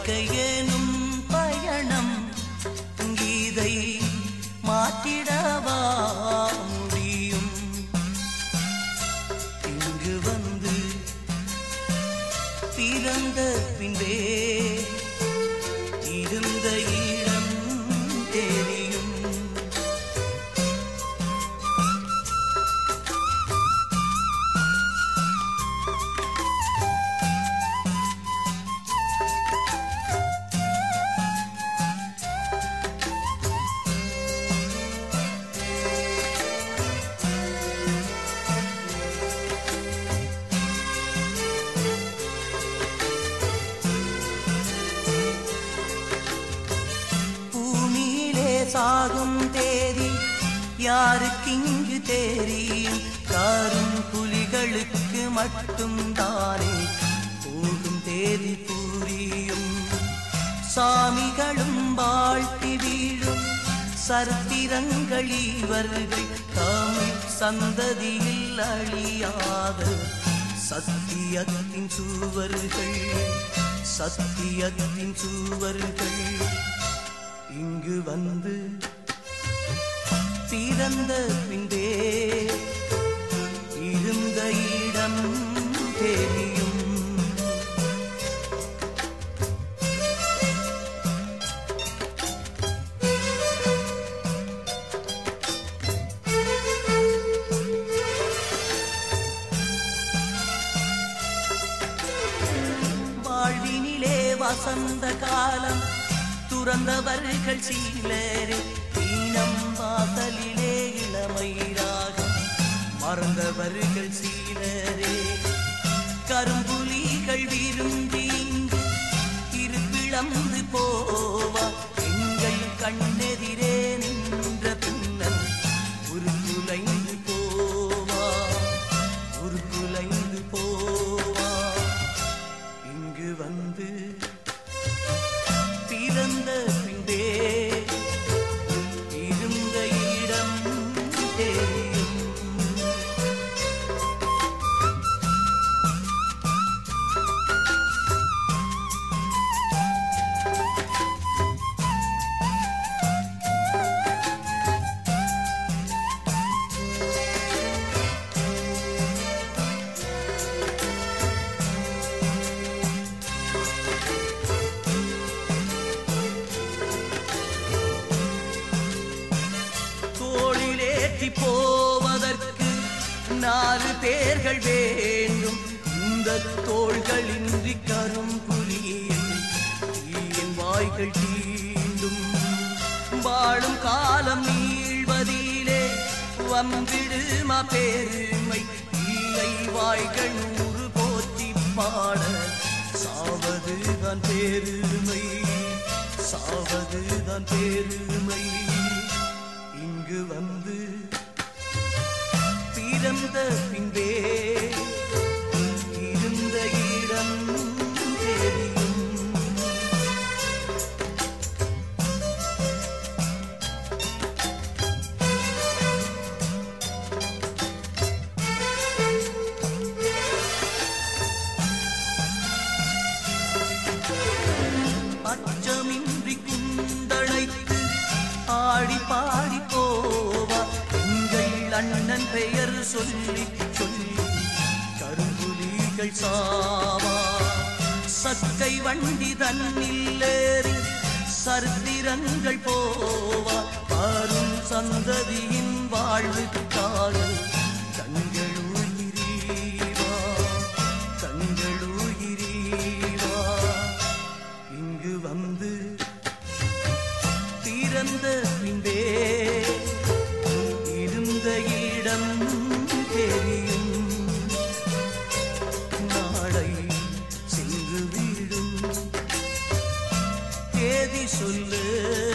வாழ்க்கை எனும் பயணம் கீதை மாற்றிடவா முடியும் இங்கு வந்து பிறந்த பின்பே இருந்த இடம் தெரியும் பூமியிலே சாகும் தேதி யாருக்கு இங்கு தெரியும் காரும் புலிகளுக்கு மட்டும் தானே போகும் தேதி புரியும் சாமிகளும் வாழ்த்தி வீழும் சரித்திரங்கள் இவர்கள் தமிழ் சந்ததியில் அழியாத சத்தியத்தின் சுவர்கள் சத்தியத்தின் சுவர்கள் இங்கு வந்து பிறந்த பின்பே இருந்த இடம் தெரியும் வாழ்வினிலே வசந்த காலம் துறந்தவர்கள் சீலரே தீனம் வாசலிலே இளமயிராகம் மறந்தவர்கள் சீலரே கரும்புலிகள் விரும்பி இங்கு இருப்பிழந்து போவா எங்கள் கண்ணெதிரே நின்ற பின்னர் உருகுலைந்து போவா உருகுலைந்து போவா இங்கு வந்து பிறந்த பின்பே இருந்த இடம் தெரியும் தோளிலேற்றி போவதற்கு நாலு பேர்கள் வேண்டும் இந்த தோள்களின்றி கரும்புலியில் தீயின் வாய்கள் தீண்டும் வாழும் காலம் நீழ்வதிலே வம்பிடுமா பெருமை இல்லை வாய்கள் நூறு போற்றி பாட சாவதுதான் பெருமை சாவதுதான் பெருமை இங்கு வந்து பிறந்த பின்பே இருந்த இடம் தெரியும் அச்சமின்றி குந்தழைத்து ஆடி பாடி போவா எங்கள் அண்ணன் பெயர் சொல்லி சொல்லி கரும்புலிகள் சாவா சக்கை வண்டி தன்னில் ஏறி சரித்திரங்கள் போவா வரும் சந்ததியின் வாழ்வுக்காக தங்கள் உயிரீவா தங்கள் உயிரீவா இங்கு வந்து பிறந்த பின்பே இருந்த இடம் தெரியும் நாளை சென்று வீடும் தேதி சொல்லு